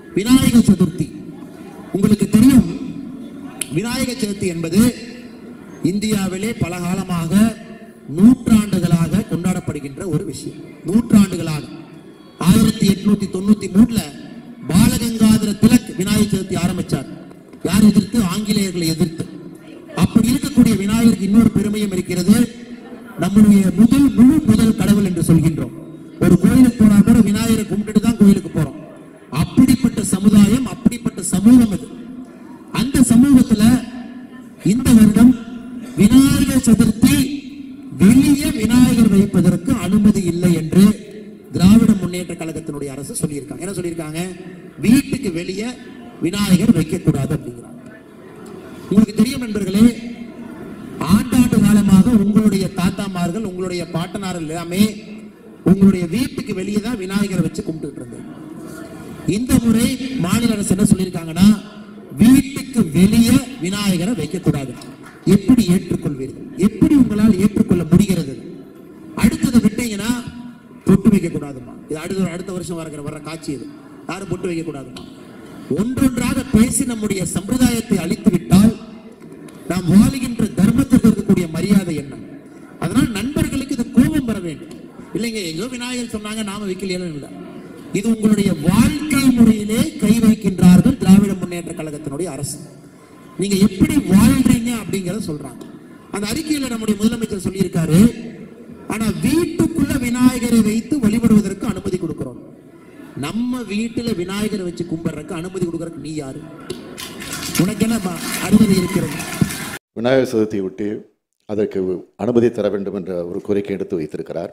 விநாயகர் சதுர்த்தி உங்களுக்கு தெரியும் விநாயகர் சதுர்த்தி என்பது இந்தியாவிலே பல காலமாக நூற்றாண்டுகளாக கொண்டாடப்படுகின்ற ஒரு விஷயம் நூற்றாண்டுகளாக ஆயிரத்தி எட்நூத்தி தொண்ணூத்தி மூணுல பாலகங்காதர திலக் விநாயகர் சதுர்த்தி ஆரம்பிச்சார் யார் எதிர்த்து ஆங்கிலேயர்களை எதிர்த்து அப்படி இருக்கக்கூடிய விநாயகருக்கு இன்னொரு பெருமையும் இருக்கிறது நம்முடைய முதல் முழு முதல் கடவுள் என்று சொல்கின்றோம் ஒரு கோயிலுக்கு போனா கூட விநாயகரை கும்பிட்டுட்டு தான் கோயிலுக்கு போறோம் அப்படிப்பட்ட சமுதாயம் அப்படிப்பட்ட சமூகம் இது அந்த சமூகத்துல இந்த வருடம் விநாயகர் சதுர்த்தி வெளியே விநாயகர் வைப்பதற்கு அனுமதி இல்லை என்று திராவிட முன்னேற்ற கழகத்தினுடைய அரசு சொல்லியிருக்காங்க என்ன சொல்லியிருக்காங்க வீட்டுக்கு வெளியே விநாயகர் வைக்கக்கூடாது அப்படிங்கிறாங்க உங்களுக்கு தெரியும் நண்பர்களே ஆண்டாண்டு காலமாக உங்களுடைய தாத்தாமார்கள் உங்களுடைய பாட்டனார்கள் எல்லாமே உங்களுடைய வீட்டுக்கு வெளியே தான் விநாயகரை வச்சு கும்பிட்டு இருந்தது இந்த முறை மாநில அரசு என்ன சொல்லியிருக்காங்கன்னா வீட்டுக்கு வெளியே விநாயகரை வைக்கக்கூடாது எப்படி ஏற்றுக்கொள்வீர்கள் எப்படி உங்களால் ஏற்றுக்கொள்ள முடிகிறது அடுத்ததை விட்டீங்கன்னா பொட்டு வைக்க கூடாதுமா இது அடுத்த அடுத்த வருஷம் வர வர்ற காட்சி இது யாரும் பொட்டு வைக்க கூடாதுமா ஒன்றொன்றாக பேசி நம்முடைய சம்பிரதாயத்தை அழித்து விட்டால் நாம் வாழுகின்ற தர்மத்திற்கு இருக்கக்கூடிய மரியாதை என்ன அதனால் நண்பர்களுக்கு இது கோபம் வர வேண்டும் இல்லைங்க எங்கோ விநாயகர் சொன்னாங்க நாம வைக்கலையே இல்லை இது உங்களுடைய வாழ்க்கை முறையிலே கை வைக்கின்றார்கள் திராவிட முன்னேற்ற கழகத்தினுடைய அரசு நீங்க எப்படி வாழ்றீங்க அப்படிங்கறத சொல்றாங்க அந்த அறிக்கையில நம்முடைய முதலமைச்சர் சொல்லியிருக்காரு ஆனா வீட்டுக்குள்ள விநாயகரை வைத்து வழிபடுவதற்கு அனுமதி கொடுக்கிறோம் நம்ம வீட்டுல விநாயகரை வச்சு கும்பிடுறதுக்கு அனுமதி கொடுக்கறதுக்கு நீ யாரு உனக்கு என்ன ப- அனுமதி இருக்கிறது விநாயகர் சதுர்த்தியை ஒட்டி அதற்கு அனுமதி தர வேண்டும் என்ற ஒரு கோரிக்கை எடுத்து வைத்திருக்கிறார்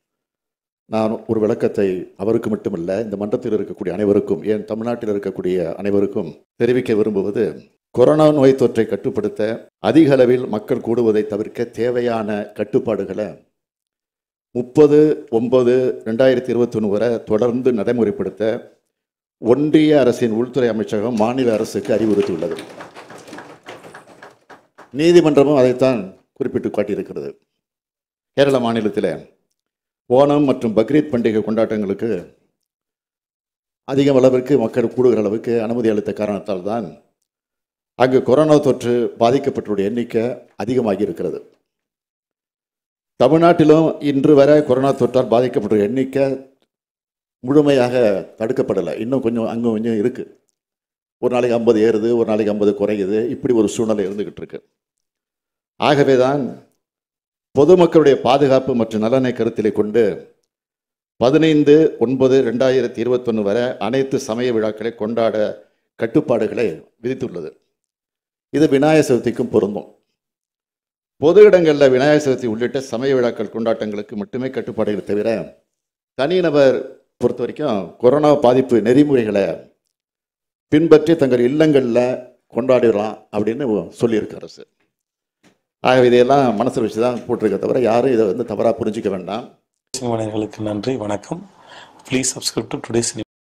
நான் ஒரு விளக்கத்தை அவருக்கு மட்டுமல்ல இந்த மன்றத்தில் இருக்கக்கூடிய அனைவருக்கும் ஏன் தமிழ்நாட்டில் இருக்கக்கூடிய அனைவருக்கும் தெரிவிக்க விரும்புவது கொரோனா நோய் தொற்றை கட்டுப்படுத்த அதிக அளவில் மக்கள் கூடுவதை தவிர்க்க தேவையான கட்டுப்பாடுகளை முப்பது ஒன்பது ரெண்டாயிரத்தி இருபத்தொன்று வரை தொடர்ந்து நடைமுறைப்படுத்த ஒன்றிய அரசின் உள்துறை அமைச்சகம் மாநில அரசுக்கு அறிவுறுத்தியுள்ளது நீதிமன்றமும் அதைத்தான் குறிப்பிட்டு காட்டியிருக்கிறது கேரள மாநிலத்தில் ஓணம் மற்றும் பக்ரீத் பண்டிகை கொண்டாட்டங்களுக்கு அதிக அளவிற்கு மக்கள் கூடுகிற அளவுக்கு அனுமதி அளித்த காரணத்தால் தான் அங்கு கொரோனா தொற்று பாதிக்கப்பட்டவருடைய எண்ணிக்கை அதிகமாகி இருக்கிறது தமிழ்நாட்டிலும் இன்று வரை கொரோனா தொற்றால் பாதிக்கப்பட்ட எண்ணிக்கை முழுமையாக தடுக்கப்படலை இன்னும் கொஞ்சம் அங்கே கொஞ்சம் இருக்குது ஒரு நாளைக்கு ஐம்பது ஏறுது ஒரு நாளைக்கு ஐம்பது குறையுது இப்படி ஒரு சூழ்நிலை இருந்துகிட்டு இருக்கு ஆகவே தான் பொதுமக்களுடைய பாதுகாப்பு மற்றும் நலனை கருத்திலே கொண்டு பதினைந்து ஒன்பது ரெண்டாயிரத்தி இருபத்தொன்று வரை அனைத்து சமய விழாக்களை கொண்டாட கட்டுப்பாடுகளை விதித்துள்ளது இது விநாயகர் சதுர்த்திக்கும் பொருந்தும் பொது இடங்களில் விநாயகர் சதுர்த்தி உள்ளிட்ட சமய விழாக்கள் கொண்டாட்டங்களுக்கு மட்டுமே கட்டுப்பாடுகள் தவிர தனிநபர் பொறுத்த வரைக்கும் கொரோனா பாதிப்பு நெறிமுறைகளை பின்பற்றி தங்கள் இல்லங்களில் கொண்டாடிடலாம் அப்படின்னு சொல்லியிருக்கு அரசு ஆகவே இதையெல்லாம் மனசில் வச்சு தான் போட்டிருக்க தவிர யாரும் இதை வந்து தவறாக புரிஞ்சிக்க வேண்டாம் சினிமா நேயர்களுக்கு நன்றி வணக்கம் ப்ளீஸ் சப்ஸ்கிரைப் டு டுடேஸ்